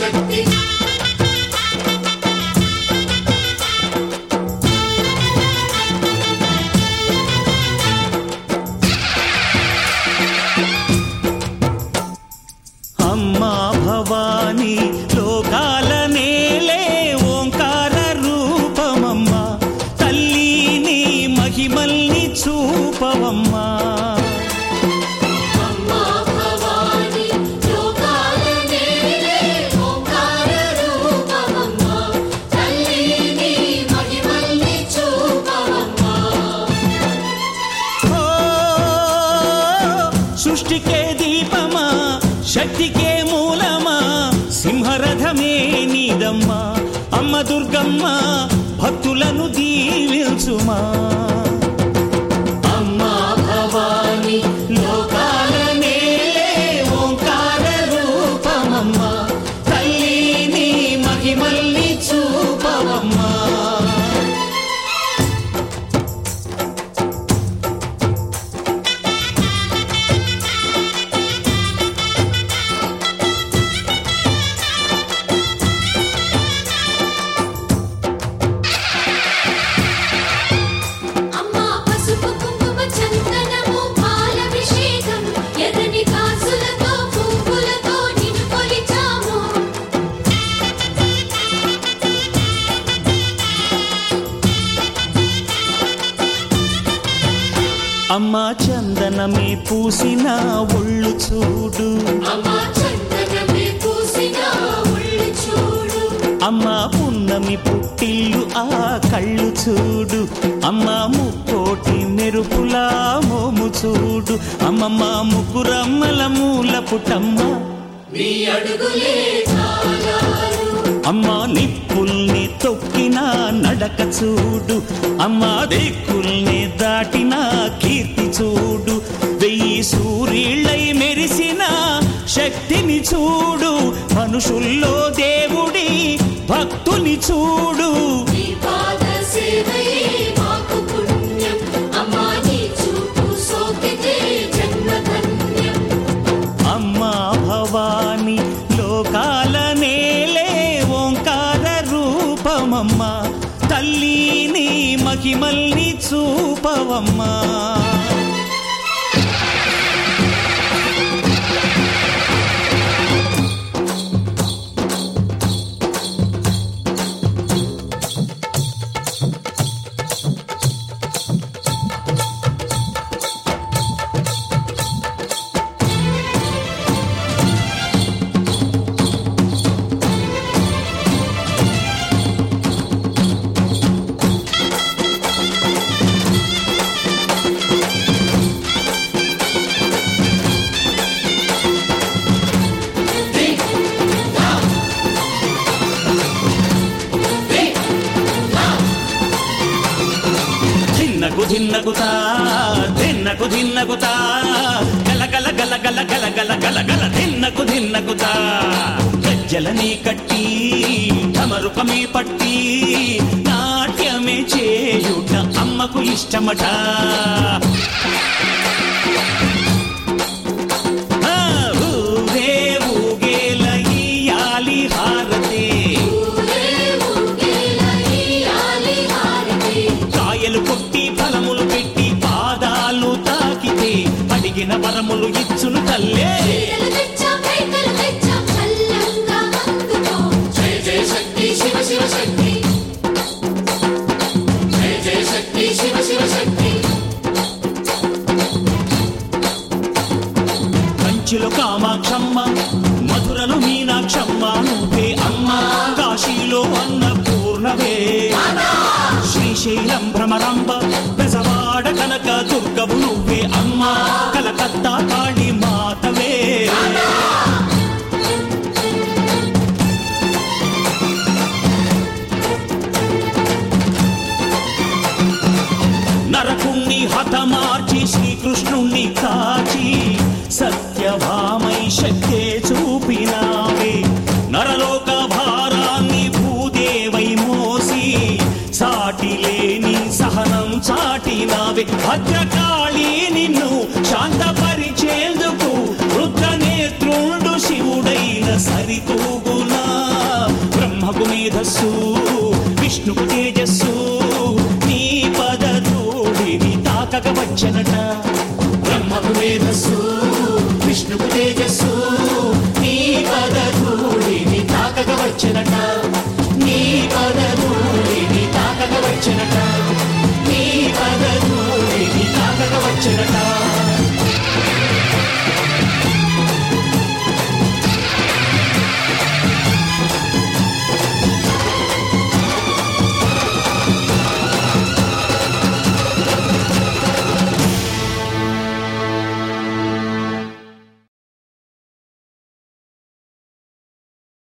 శక్తి అమ్మా భవాని లోకాల నేలే ఓంకార రూపమమ్మా తల్లి నీ మహిమల్ని చూపవమ్మా అమ్మా భవాని లోకాల నేలే ఓంకార రూపమమ్మా తల్లి నీ మహిమల్ని చూపవమ్మా ఓ సృష్టికే దీపమా శక్తికే మూలమా సింహరథమే నీదమ్మా అమ్మ దుర్గమ్మ భక్తులను దీవించుమా అమ్మా భవాని లోకాల నేలే ఓంకార రూపమమ్మా తల్లి నీ మహిమల్ని చూపవమ్మా అమ్మా పసుపు కుంకుమ చందనము పాలభిషేకం ఎర్రని కాసులతో పువ్వులతో నిన్ను కొలిచాము అమ్మా చందనమే పూసిన ఒళ్ళు చూడు అమ్మా చందనమే పూసిన ఒళ్ళు చూడు అమ్మా పున్నమి పుట్టిల్లు ఆ కళ్ళు చూడు అమ్మా ముక్కోటి మెరుపులా మోము చూడు అమ్మమ్మ ముగ్గురమ్మల మూల పుటమ్మ నీ అడుగులే చాలారు అమ్మా నిప్పుల్ని తొక్కిన నడక చూడు అమ్మా దిక్కుల్ని దాటిన కీర్తి చూడు వెయ్యి సూర్యుళ్ళై మెరిసిన శక్తిని చూడు మనుషుల్లో దేవుడి భక్తుని చూడు నీ పాద సేవయే మాకు పుణ్యం అమ్మా నీ చూపు సోకితే జన్మ ధన్యం అమ్మా భవాని లోకాల నేలే ఓంకార రూపమమ్మా తల్లి నీ మహిమల్ని చూపవమ్మా ధిన్నకు ధిన్నకుతా ధిన్నకు ధిన్నకుతా గల గల గల గల గల గల గల గల ధిన్నకు ధిన్నకుతా గజ్జలని కట్టి తమరుకమే పట్టి నాట్యమే చేయుట అమ్మకు ఇష్టమట ఆ, ఊరే ఊగేల ఇయ్యాలి హారతే ఊరే ఊగేలా ఇయ్యాలి హారతి కాయలు కొట్టి ఫలములు పెట్టి పాదాలు తాకితే అడిగిన వరములు ఇచ్చును తల్లే చీరలు తెచ్చాం కైకలు తెచ్చాం చల్లంగా అందుకో జయ జయ శక్తి శివ శివ శక్తి జయ జయ శక్తి శివ శివ శక్తి కంచిలో కామాక్షమ్మ మధురలో మీనాక్షమ్మ నువ్వే అమ్మ కాశీలో అన్నపూర్ణవే శ్రీశైలం భ్రమరాంబ పెసవాడ కనక దుర్గవు నువ్వే అమ్మ కలకత్తా కాళీ మాతవే నరకుణ్ణి హతమార్చి శ్రీకృష్ణుణ్ణి కాచి సత్యభామై శక్తే చూపినావే నరలోక భారాన్ని భూదేవై మోసి సాటి లేని సహనం చాటినావే భద్రకాళి నిన్ను శాంతపరిచేందుకు రుద్రనేత్రుండు శివుడైన సరితూగునా విష్ణుకు తేజస్సు నీ పదధూళిని తాకక వచ్చనట బ్రహ్మకు మేధస్సు విష్ణుకు తేజస్సు నీ పదధూళిని తాకక వచ్చనట నీ పదధూళిని తాకక వచ్చనట నీ పదధూళిని తాకక వచ్చనట